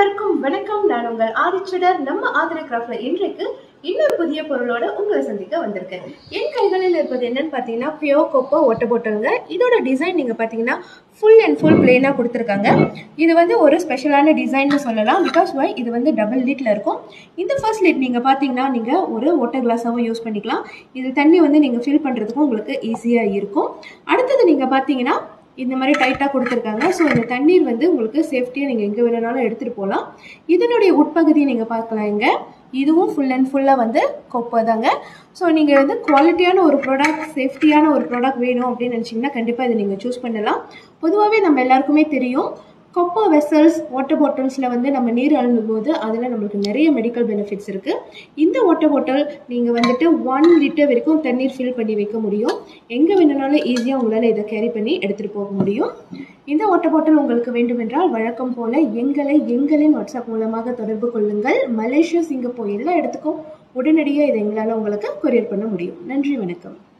அனைவருக்கும் வணக்கம் நான் உங்கள் ஆதிச்சுடர் நம்ம ஆதிர கிராஃப்ட்ல இன்றைக்கு இன்னொரு புதிய பொருளோட உங்களை சந்திக்க வந்திருக்கேன் என் கைகளில் இருப்பது என்னன்னு பார்த்தீங்கன்னா பியோ கோப்போ ஒட்ட போட்டவங்க இதோட டிசைன் நீங்கள் பார்த்தீங்கன்னா ஃபுல் அண்ட் ஃபுல் பிளெயினாக கொடுத்துருக்காங்க இது வந்து ஒரு ஸ்பெஷலான டிசைன்னு சொல்லலாம் பிகாஸ் வை இது வந்து டபுள் லிட்டில் இருக்கும் இந்த ஃபர்ஸ்ட் லிட் நீங்கள் பார்த்தீங்கன்னா நீங்கள் ஒரு வாட்டர் கிளாஸாகவும் யூஸ் பண்ணிக்கலாம் இது தண்ணி வந்து நீங்கள் ஃபில் பண்ணுறதுக்கும் உங்களுக்கு ஈஸியாக இருக்கும் அடுத்தது நீங்கள் பார்த்தீங்கன்னா இந்த மாதிரி டைட்டாக கொடுத்துருக்காங்க ஸோ இந்த தண்ணீர் வந்து உங்களுக்கு சேஃப்டியாக நீங்கள் எங்கே வேணுனாலும் எடுத்துகிட்டு போகலாம் இதனுடைய உட்பகுதியை நீங்கள் பார்க்கலாம் இங்கே இதுவும் ஃபுல் அண்ட் ஃபுல்லாக வந்து கொப்பை தாங்க ஸோ நீங்கள் வந்து குவாலிட்டியான ஒரு ப்ராடக்ட் சேஃப்டியான ஒரு ப்ராடக்ட் வேணும் அப்படின்னு நினச்சிங்கன்னா கண்டிப்பாக இதை நீங்கள் சூஸ் பண்ணலாம் பொதுவாகவே நம்ம எல்லாருக்குமே தெரியும் கொப்போ வெசல்ஸ் வாட்டர் பாட்டில்ஸில் வந்து நம்ம நீர் அழுந்தும் போது அதில் நம்மளுக்கு நிறைய மெடிக்கல் பெனிஃபிட்ஸ் இருக்குது இந்த வாட்டர் பாட்டில் நீங்கள் வந்துட்டு ஒன் லிட்டர் வரைக்கும் தண்ணீர் ஃபில் பண்ணி வைக்க முடியும் எங்கே வேணுனாலும் ஈஸியாக உங்களால் இதை கேரி பண்ணி எடுத்துகிட்டு போக முடியும் இந்த வாட்டர் பாட்டில் உங்களுக்கு வேண்டுமென்றால் வழக்கம் போல் எங்களை எங்களின் வாட்ஸ்அப் மூலமாக தொடர்பு கொள்ளுங்கள் மலேசியா சிங்கப்பூர் எல்லா இடத்துக்கும் உடனடியாக இதை எங்களால் உங்களுக்கு கொரியர் பண்ண முடியும் நன்றி வணக்கம்